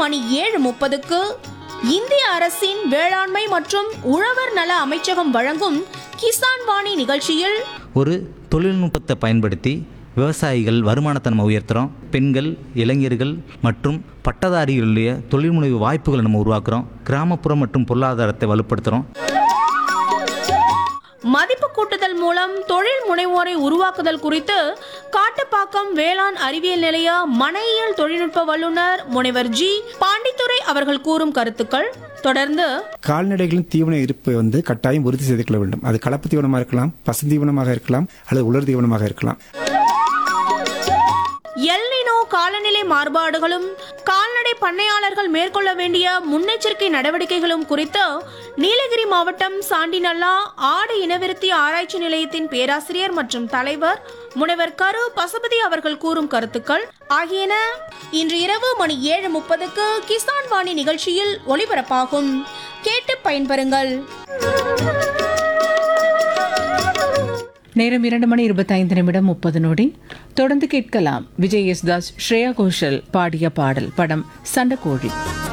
மணி ஏழு முப்பதுக்கு இந்திய அரசின் வேளாண்மை மற்றும் உழவர் நல அமைச்சகம் வழங்கும் கிசான் வாணி நிகழ்ச்சியில் ஒரு தொழில்நுட்பத்தை பயன்படுத்தி விவசாயிகள் வருமானத்தை நம்ம உயர்த்துறோம் பெண்கள் இளைஞர்கள் மற்றும் பட்டதாரிகளுடைய தொழில்முனைவு வாய்ப்புகளை நம்ம உருவாக்குறோம் கிராமப்புற மற்றும் பொருளாதாரத்தை வலுப்படுத்துகிறோம் மதிப்பு கூட்டுதல் மூலம் தொழில் முனைவோரை உருவாக்குதல் குறித்து காட்டுப்பாக்கம் வேளாண் அறிவியல் நிலைய மனையியல் தொழில்நுட்ப வல்லுநர் முனைவர் ஜி பாண்டித்துரை அவர்கள் கூறும் கருத்துக்கள் தொடர்ந்து கால்நடைகளின் தீவன இருப்பு வந்து கட்டாயம் உறுதி செய்து கொள்ள வேண்டும் அது கலப்பு தீவனமாக இருக்கலாம் பசுந்தீவனமாக இருக்கலாம் அல்லது உலர் தீவனமாக இருக்கலாம் எல்னினோ காலநிலை மாறுபாடுகளும் கால்நடை பண்ணையாளர்கள் மேற்கொள்ள வேண்டிய முன்னெச்சரிக்கை நடவடிக்கைகளும் குறித்து நீலகிரி மாவட்டம் சாண்டிநல்லா ஆடு இனவிருத்தி ஆராய்ச்சி நிலையத்தின் பேராசிரியர் மற்றும் தலைவர் முனைவர் கரு பசுபதி அவர்கள் கூறும் கருத்துக்கள் ஆகியன இன்று இரவு மணி ஏழு முப்பதுக்கு கிசான் வாணி நிகழ்ச்சியில் ஒளிபரப்பாகும் கேட்டு பயன்பெறுங்கள் நேரம் இரண்டு மணி இருபத்தைந்து நிமிடம் முப்பது நொடி தொடர்ந்து கேட்கலாம் விஜய் யேசுதாஸ் ஸ்ரேயா கோஷல் பாடிய பாடல் படம் சண்டக்கோழி